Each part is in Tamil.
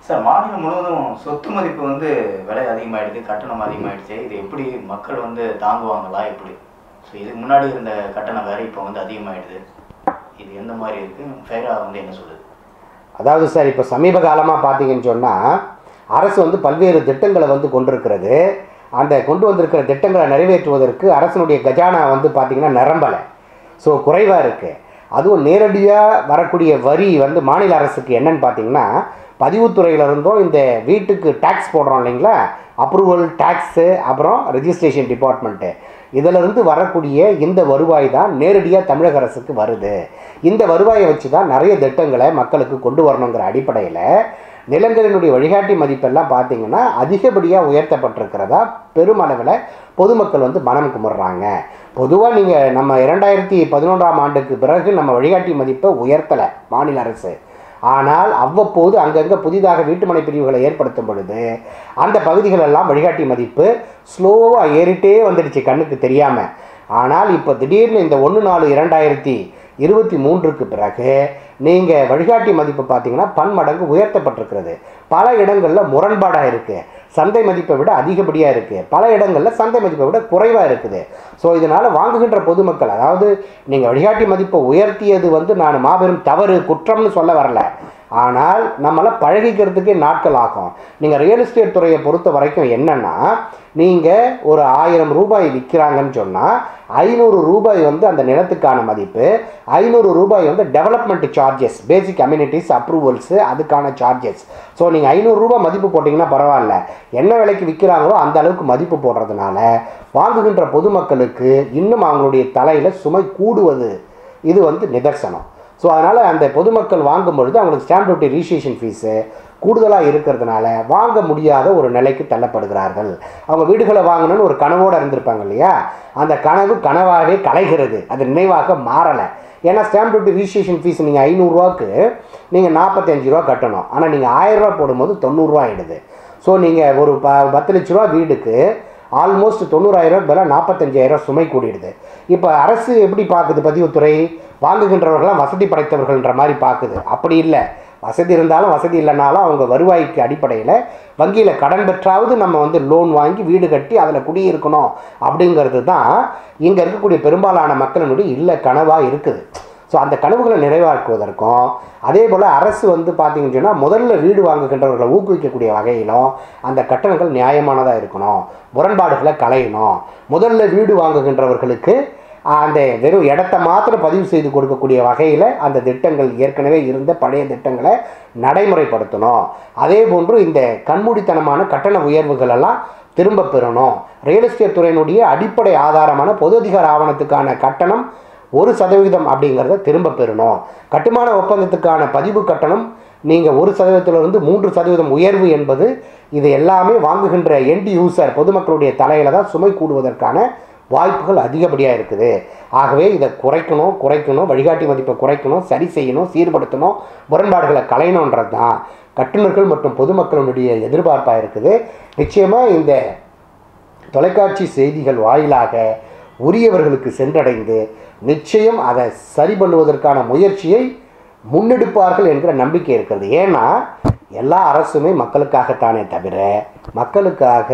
சார் மாநிலம் முழுவதும் சொத்து மதிப்பு வந்து விலை அதிகமாயிடுது கட்டணம் அதிகமாயிடுச்சு இது எப்படி மக்கள் வந்து தாங்குவாங்களா எப்படி ஸோ இதுக்கு முன்னாடி இருந்த கட்டணம் வேற இப்போ வந்து அதிகமாயிடுது இது எந்த மாதிரி இருக்கு ஃபேரா வந்து என்ன சொல்லுது அதாவது சார் இப்போ சமீப காலமாக பார்த்தீங்கன்னு சொன்னால் அரசு வந்து பல்வேறு திட்டங்களை வந்து கொண்டிருக்கிறது அந்த கொண்டு வந்திருக்கிற திட்டங்களை நிறைவேற்றுவதற்கு அரசனுடைய கஜானா வந்து பார்த்திங்கன்னா நிரம்பலை ஸோ குறைவாக இருக்குது அதுவும் நேரடியாக வரக்கூடிய வரி வந்து மாநில அரசுக்கு என்னன்னு பார்த்தீங்கன்னா பதிவுத்துறையில இருந்தும் இந்த வீட்டுக்கு டேக்ஸ் போடுறோம் இல்லைங்களா அப்ரூவல் டேக்ஸு அப்புறம் ரெஜிஸ்ட்ரேஷன் டிபார்ட்மெண்ட்டு இதிலிருந்து வரக்கூடிய இந்த வருவாய் தான் நேரடியாக தமிழக அரசுக்கு வருது இந்த வருவாயை வச்சு தான் நிறைய திட்டங்களை மக்களுக்கு கொண்டு வரணுங்கிற அடிப்படையில் நிலங்களினுடைய வழிகாட்டி மதிப்பெல்லாம் பார்த்தீங்கன்னா அதிகப்படியாக உயர்த்தப்பட்டிருக்கிறதா பெருமளவில் பொதுமக்கள் வந்து மனம் குமுறுறாங்க பொதுவாக நீங்கள் நம்ம இரண்டாயிரத்தி பதினொன்றாம் ஆண்டுக்கு பிறகு நம்ம வழிகாட்டி மதிப்பை உயர்த்தலை மாநில அரசு ஆனால் அவ்வப்போது அங்கங்கே புதிதாக வீட்டுமனை பிரிவுகளை ஏற்படுத்தும் பொழுது அந்த பகுதிகளெல்லாம் வழிகாட்டி மதிப்பு ஸ்லோவாக ஏறிட்டே வந்துடுச்சு கண்ணுக்கு தெரியாமல் ஆனால் இப்போ திடீர்னு இந்த ஒன்று நாலு இரண்டாயிரத்தி இருபத்தி மூன்றுக்கு பிறகு நீங்கள் வழிகாட்டி மதிப்பு பார்த்தீங்கன்னா பன்மடங்கு உயர்த்தப்பட்டிருக்கிறது பல இடங்களில் முரண்பாடாக இருக்குது சந்தை மதிப்பை விட அதிகப்படியாக இருக்குது பல இடங்களில் சந்தை மதிப்பை விட குறைவாக இருக்குது ஸோ இதனால் வாங்குகின்ற பொதுமக்கள் அதாவது நீங்கள் வழிகாட்டி மதிப்பை உயர்த்தியது வந்து நான் மாபெரும் தவறு குற்றம்னு சொல்ல வரல ஆனால் நம்மளை பழகிக்கிறதுக்கே நாட்கள் ஆகும் நீங்கள் ரியல் எஸ்டேட் துறையை பொறுத்த வரைக்கும் என்னென்னா நீங்கள் ஒரு ஆயிரம் ரூபாய் விற்கிறாங்கன்னு சொன்னால் ஐநூறு ரூபாய் வந்து அந்த நிலத்துக்கான மதிப்பு ஐநூறு ரூபாய் வந்து development charges basic amenities approvals அதுக்கான சார்ஜஸ் ஸோ நீங்கள் ஐநூறு ரூபாய் மதிப்பு போட்டிங்கன்னா பரவாயில்ல என்ன விலைக்கு விற்கிறாங்களோ அந்த அளவுக்கு மதிப்பு போடுறதுனால வாங்குகின்ற பொதுமக்களுக்கு இன்னும் அவங்களுடைய தலையில் சுமை கூடுவது இது வந்து நிதர்சனம் ஸோ அதனால் அந்த பொதுமக்கள் வாங்கும் பொழுது அவங்களுக்கு ஸ்டாம்ப் டியூட்டி ரிஜிஸ்ட்ரேஷன் ஃபீஸு கூடுதலாக இருக்கிறதுனால வாங்க முடியாத ஒரு நிலைக்கு தள்ளப்படுகிறார்கள் அவங்க வீடுகளை வாங்கணும்னு ஒரு கனவோடு இருந்திருப்பாங்க இல்லையா அந்த கனவு கனவாகவே கலைகிறது அது நினைவாக மாறலை ஏன்னா ஸ்டாம்ப் டியூட்டி ரிஜிஸ்ட்ரேஷன் ஃபீஸ் நீங்கள் ஐநூறுரூவாக்கு நீங்கள் நாற்பத்தஞ்சு ரூபா கட்டணும் ஆனால் நீங்கள் ஆயிரரூவா போடும்போது தொண்ணூறுரூவா ஆகிடுது ஸோ நீங்கள் ஒரு ப பத்து லட்ச ரூபா வீடுக்கு ஆல்மோஸ்ட் தொண்ணூறாயிரம் பதிலாக நாற்பத்தஞ்சாயிரம் சுமை கூடிடுது இப்போ அரசு எப்படி பார்க்குது பதிவுத்துறை வாங்குகின்றவர்களாம் வசதி படைத்தவர்கள்ன்ற மாதிரி பார்க்குது அப்படி இல்லை வசதி இருந்தாலும் வசதி இல்லைனாலும் அவங்க வருவாய்க்கு அடிப்படையில் வங்கியில் கடன் பெற்றாவது நம்ம வந்து லோன் வாங்கி வீடு கட்டி அதில் குடியிருக்கணும் அப்படிங்கிறது தான் இங்கே இருக்கக்கூடிய பெரும்பாலான மக்களினுடைய இல்லை கனவாக இருக்குது ஸோ அந்த கனவுகளை நிறைவாக்குவதற்கும் அதே போல் அரசு வந்து பார்த்தீங்கன்னு சொன்னால் முதல்ல வீடு வாங்குகின்றவர்களை ஊக்குவிக்கக்கூடிய வகையிலும் அந்த கட்டணங்கள் நியாயமானதாக இருக்கணும் முரண்பாடுகளை களையணும் முதல்ல வீடு வாங்குகின்றவர்களுக்கு அந்த வெறும் இடத்த மாத்திரம் பதிவு செய்து கொடுக்கக்கூடிய வகையில் அந்த திட்டங்கள் ஏற்கனவே இருந்த பழைய திட்டங்களை நடைமுறைப்படுத்தணும் அதே போன்று இந்த கண்மூடித்தனமான கட்டண உயர்வுகள் எல்லாம் திரும்ப பெறணும் ரியல் எஸ்டேட் துறையினுடைய அடிப்படை ஆதாரமான பொது அதிகார ஆவணத்துக்கான கட்டணம் ஒரு சதவீதம் அப்படிங்கிறத திரும்ப பெறணும் கட்டுமான ஒப்பந்தத்துக்கான பதிவு கட்டணம் நீங்கள் ஒரு சதவீதத்திலிருந்து மூன்று சதவீதம் உயர்வு என்பது இது எல்லாமே வாங்குகின்ற எண்ட் யூசர் பொதுமக்களுடைய தலையில் தான் சுமை கூடுவதற்கான வாய்ப்புகள் அதிகப்படியாக இருக்குது ஆகவே இதை குறைக்கணும் குறைக்கணும் வழிகாட்டி மதிப்பை குறைக்கணும் சரி செய்யணும் சீர்படுத்தணும் முரண்பாடுகளை களையணுன்றது தான் கட்டுநர்கள் மற்றும் பொதுமக்களுடைய எதிர்பார்ப்பாக இருக்குது நிச்சயமாக இந்த தொலைக்காட்சி செய்திகள் வாயிலாக உரியவர்களுக்கு சென்றடைந்து நிச்சயம் அதை சரி பண்ணுவதற்கான முயற்சியை முன்னெடுப்பார்கள் என்கிற நம்பிக்கை இருக்கிறது ஏன்னா எல்லா அரசுமே மக்களுக்காகத்தானே தவிர மக்களுக்காக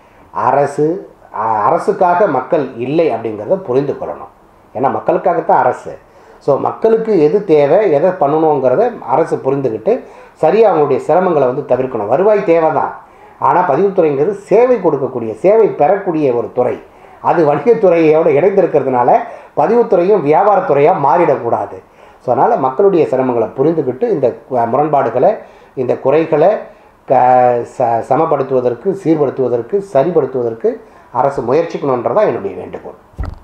அரசு அ- அரசுக்காக மக்கள் இல்லை அப்படிங்கிறத புரிந்து கொள்ளணும் ஏன்னா மக்களுக்காகத்தான் அரசு ஸோ மக்களுக்கு எது தேவை எதை பண்ணணுங்கிறத அரசு புரிந்துக்கிட்டு சரியாக அவங்களுடைய சிரமங்களை வந்து தவிர்க்கணும் வருவாய் தேவை தான் ஆனால் பதிவுத்துறைங்கிறது சேவை கொடுக்கக்கூடிய சேவை பெறக்கூடிய ஒரு துறை அது வணிகத்துறையோடு இணைந்திருக்கிறதுனால பதிவுத்துறையும் வியாபாரத்துறையாக மாறிடக்கூடாது ஸோ அதனால் மக்களுடைய சிரமங்களை புரிந்துக்கிட்டு இந்த கு- முரண்பாடுகளை இந்த குறைகளை க ச சமப்படுத்துவதற்கு சீர்படுத்துவதற்கு சரிப்படுத்துவதற்கு அரசு முயற்சிக்கணுன்றதான் என்னுடைய வேண்டுகோள்